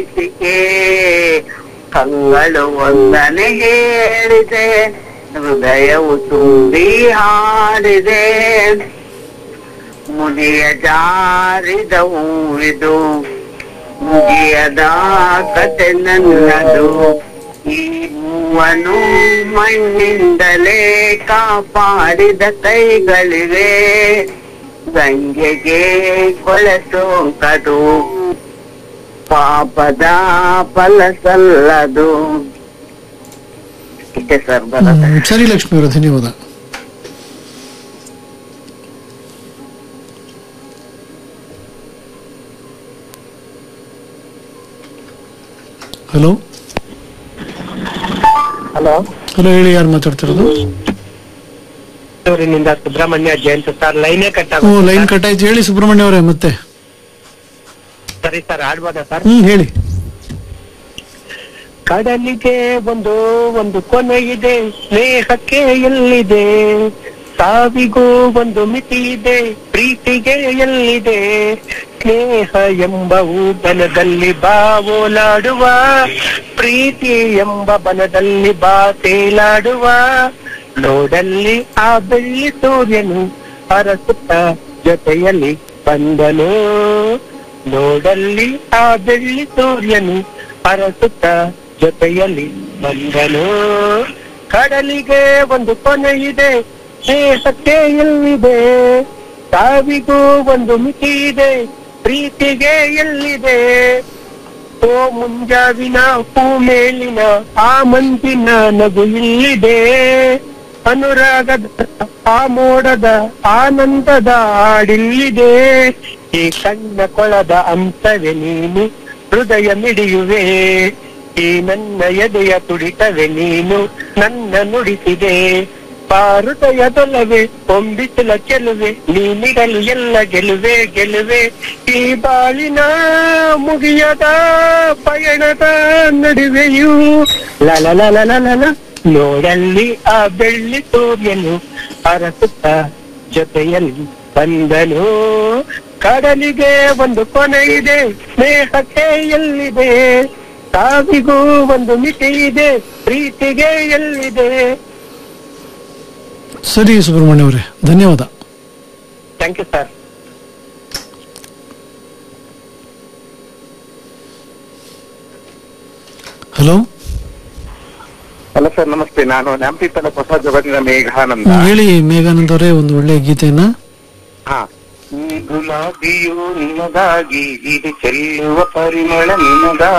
ಪ್ರೀತಿಗೆ ಕಂಗಳು ಒಂದನೆ ಹೇಳಿದೆ ಹೃದಯವು ತುಂಬಿ ಹಾಡಿದೆ ಮುನಿಯ ಜಾರಿದ ಹೂವಿದು ಮುಗಿಯದ ಕತೆ ನನ್ನದು ಈ ಹೂವನ್ನು ಮಣ್ಣಿಂದಲೇ ಕಾಪಾಡಿದ ಕೈಗಳಿವೆ ಗಂಗೆಗೆ ಕೊಳಸೋಕದು ಪಾಪದ ಫಲ ಸಲ್ಲದು ಇಷ್ಟೇ ಸರ್ ಬರೋದು ಹ್ಮ್, ಸರಿ ಲಕ್ಷ್ಮಿ ಅವರ ಧನ್ಯವಾದ ಹಲೋ ಹಲೋ ಹಲೋ ಹೇಳಿ ಯಾರು ಮಾತಾಡ್ತಿರೋದು ಊರಿನಿಂದ ಸುಬ್ರಹ್ಮಣ್ಯ ಜಯಂತ್ ಸರ್ ಲೈನೇ ಕಟ್ ಓ ಲೈನ್ ಕಟ್ ಆಯ್ತು ಹೇಳಿ ಸುಬ್ರಹ್ಮಣ್ಯ ಅವರೇ ಮತ್ತೆ ಸರಿ ಸರ್ ಆಡ್ಬೋದಾ ಸರ್ ಹ್ಮ್ ಹೇಳಿ ಕಡಲಿಗೆ ಒಂದು ಒಂದು ಕೊನೆ ಇದೆ ಸ್ನೇಹಕ್ಕೆ ಎಲ್ಲಿದೆ ಸಾವಿಗೂ ಒಂದು ಮಿತಿ ಇದೆ ಪ್ರೀತಿಗೆ ಎಲ್ಲಿದೆ ಸ್ನೇಹ ಎಂಬ ಬನದಲ್ಲಿ ಬಾ ಓಲಾಡುವ ಪ್ರೀತಿ ಎಂಬ ಬನದಲ್ಲಿ ಬಾ ತೇಲಾಡುವ ನೋಡಲ್ಲಿ ಆ ಬೆಳ್ಳಿ ಸೂರ್ಯನು ಹರಸುತ್ತ ಜೊತೆಯಲ್ಲಿ ಬಂದನು ನೋಡಲ್ಲಿ ಆ ಬೆಳ್ಳಿ ಸೂರ್ಯನು ಹರಸುತ್ತ ಜೊತೆಯಲ್ಲಿ ಬಂದನು ಕಡಲಿಗೆ ಒಂದು ಕೊನೆ ಇದೆ ಸ್ನೇಹಕ್ಕೆ ಎಲ್ಲಿದೆ ಸಾವಿಗೂ ಒಂದು ಮಿತಿ ಇದೆ ಪ್ರೀತಿಗೆ ಎಲ್ಲಿದೆ ಓ ಮುಂಜಾವಿನ ಹೂ ಮೇಲಿನ ಆ ಮಂಜಿನ ನಗು ಇಲ್ಲಿದೆ ಅನುರಾಗದ ಆ ಮೋಡದ ಆನಂದದ ಹಾಡಿಲ್ಲಿದೆ ಈ ಕಣ್ಣ ಕೊಳದ ಅಂಶವೇ ನೀನು ಹೃದಯ ಮಿಡಿಯುವೆ ಈ ನನ್ನ ಎದೆಯ ತುಡಿತವೆ ನೀನು ನನ್ನ ನುಡಿಸಿದೆ ಹೃದಯದೊಲವೆ ಒಂಬಿಸಲ ಚೆಲುವೆ ನೀನಿರಲು ಎಲ್ಲ ಗೆಲುವೆ ಗೆಲುವೆ ಈ ಬಾಳಿನ ಮುಗಿಯದ ಪಯಣದ ನಡುವೆಯೂ ಲಲಲಲಲಲ ನೋಡಲ್ಲಿ ಆ ಬೆಳ್ಳಿ ಸೂರ್ಯನು ಅರಸುತ್ತ ಜೊತೆಯಲ್ಲಿ ಬಂದನು ಕಡಲಿಗೆ ಒಂದು ಕೊನೆ ಇದೆ ಸ್ನೇಹಕ್ಕೆ ಎಲ್ಲಿದೆ ಸಾವಿಗೂ ಒಂದು ಮಿತಿ ಇದೆ ಪ್ರೀತಿಗೆ ಎಲ್ಲಿದೆ ಸರಿ ಸುಬ್ರಹ್ಮಣ್ಯ ಅವರೇ ಧನ್ಯವಾದ thank you sir hello hello sir ನಮಸ್ತೆ ನಾನು ನ್ಯಾಂಪಿಪದ ಹೊಸ ಜಗತ್ತಿನ ಮೇಘಾನಂದ ಹ್ಮ್, ಹೇಳಿ ಮೇಘಾನಂದ್ ಅವರೇ ಒಂದು ಒಳ್ಳೆ ಗೀತೆಯನ್ನ ಹಾ ಈ ಗುಲಾಬಿಯು ನಿನಗಾಗಿ ಇದು ಚೆಲ್ಲುವ ಪರಿಮಳ ನಿನಗಾಗಿ